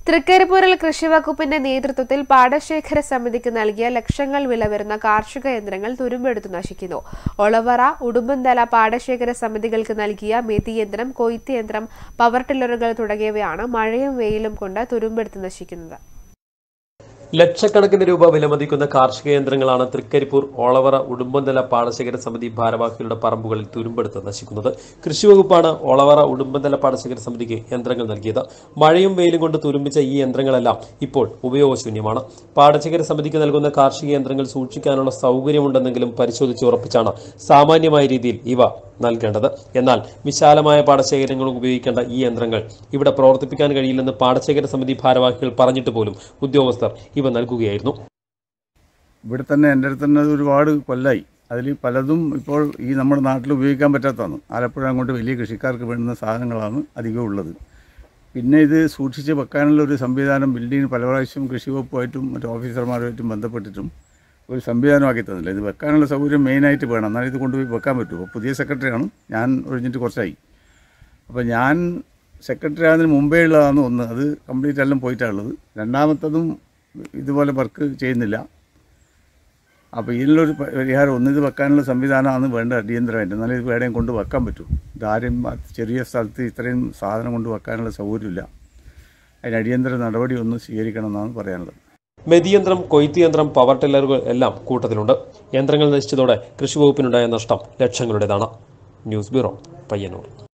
തൃക്കരിപ്പൂരിൽ കൃഷിവകുപ്പിന്റെ നേതൃത്വത്തിൽ പാടശേഖര സമിതിക്ക് നൽകിയ ലക്ഷങ്ങൾ വില വരുന്ന കാർഷിക യന്ത്രങ്ങൾ തുരുമ്പെടുത്തു നശിക്കുന്നു ഒളവറ ഉടുമ്പന്തല പാടശേഖര സമിതികൾക്ക് നൽകിയ മെതിയന്ത്രം കൊയ്ത്ത് യന്ത്രം പവർ ടില്ലറുകൾ തുടങ്ങിയവയാണ് മഴയും വെയിലും കൊണ്ട് തുരുമ്പെടുത്ത് നശിക്കുന്നത് ലക്ഷക്കണക്കിന് രൂപ വിലമതിക്കുന്ന കാർഷിക യന്ത്രങ്ങളാണ് തൃക്കരിപ്പൂർ ഓളവറ ഉടുമ്പന്തല പാടശേഖര സമിതി ഭാരവാഹികളുടെ പറമ്പുകളിൽ തുരുമ്പെടുത്ത് നശിക്കുന്നത് കൃഷിവകുപ്പാണ് ഓളവറ ഉടുമ്പന്തല പാടശേഖര സമിതിക്ക് യന്ത്രങ്ങൾ നൽകിയത് മഴയും വെയിലും കൊണ്ട് തുരുമ്പിച്ച ഈ യന്ത്രങ്ങളെല്ലാം ഇപ്പോൾ ഉപയോഗശൂന്യമാണ് പാടശേഖര സമിതിക്ക് നൽകുന്ന കാർഷിക യന്ത്രങ്ങൾ സൂക്ഷിക്കാനുള്ള സൗകര്യമുണ്ടെന്നെങ്കിലും പരിശോധിച്ച് ഉറപ്പിച്ചാണ് സാമാന്യമായ രീതിയിൽ ഇവ നൽകേണ്ടത് എന്നാൽ വിശാലമായ പാടശേഖരങ്ങൾ ഉപയോഗിക്കേണ്ട ഈ യന്ത്രങ്ങൾ ഇവിടെ പ്രവർത്തിപ്പിക്കാൻ കഴിയില്ലെന്ന് പാടശേഖര സമിതി ഭാരവാഹികൾ പറഞ്ഞിട്ട് പോലും ഉദ്യോഗസ്ഥർ ഇവ നൽകുകയായിരുന്നു ഇവിടെ തന്നെ എൻ്റെ അടുത്ത് തന്നെ അത് ഒരുപാട് കൊല്ലായി അതിൽ പലതും ഇപ്പോൾ ഈ നമ്മുടെ നാട്ടിൽ ഉപയോഗിക്കാൻ പറ്റാത്തതാണ് ആലപ്പുഴ അങ്ങോട്ട് വലിയ കൃഷിക്കാർക്ക് വേണ്ടുന്ന സാധനങ്ങളാണ് അധികം ഉള്ളത് പിന്നെ ഇത് സൂക്ഷിച്ച് വെക്കാനുള്ള ഒരു സംവിധാനം ബിൽഡിങ്ങിന് പല പ്രാവശ്യം കൃഷി വകുപ്പുമായിട്ടും മറ്റു ഓഫീസർമാരുമായിട്ടും ബന്ധപ്പെട്ടിട്ടും ഒരു സംവിധാനമാക്കി തന്നില്ല ഇത് വെക്കാനുള്ള സൗകര്യം മെയിനായിട്ട് വേണം എന്നാലും ഇത് കൊണ്ടുപോയി വെക്കാൻ പറ്റൂ അപ്പോൾ പുതിയ സെക്രട്ടറിയാണ് ഞാൻ ഒഴിഞ്ഞിട്ട് കുറച്ചായി അപ്പോൾ ഞാൻ സെക്രട്ടറി ആകുന്നതിന് മുമ്പേ ഉള്ളതാണ് ഒന്ന് അത് കംപ്ലീറ്റ് എല്ലാം പോയിട്ടാണുള്ളത് രണ്ടാമത്തതും ഇതുപോലെ വർക്ക് ചെയ്യുന്നില്ല അപ്പോൾ ഇതിനുള്ളൊരു പ- പരിഹാരം ഒന്ന് ഇത് വെക്കാനുള്ള സംവിധാനമാണ് വേണ്ട അടിയന്തരമായിട്ട് എന്നാലും ഇത് എവിടെയും കൊണ്ട് വെക്കാൻ പറ്റൂ ഇതാരും അത് ചെറിയ സ്ഥലത്ത് ഇത്രയും സാധനം കൊണ്ട് വെക്കാനുള്ള സൗകര്യമില്ല അതിന് അടിയന്തര നടപടി ഒന്ന് സ്വീകരിക്കണം എന്നാണ് പറയാനുള്ളത് മെതിയന്ത്രം കൊയ്ത്ത് യന്ത്രം പവർ ടില്ലറുകൾ എല്ലാം കൂട്ടത്തിലുണ്ട് യന്ത്രങ്ങൾ നശിച്ചതോടെ കൃഷിവകുപ്പിനുണ്ടായ നഷ്ടം ലക്ഷങ്ങളുടേതാണ് ന്യൂസ് ബ്യൂറോ പയ്യന്നൂർ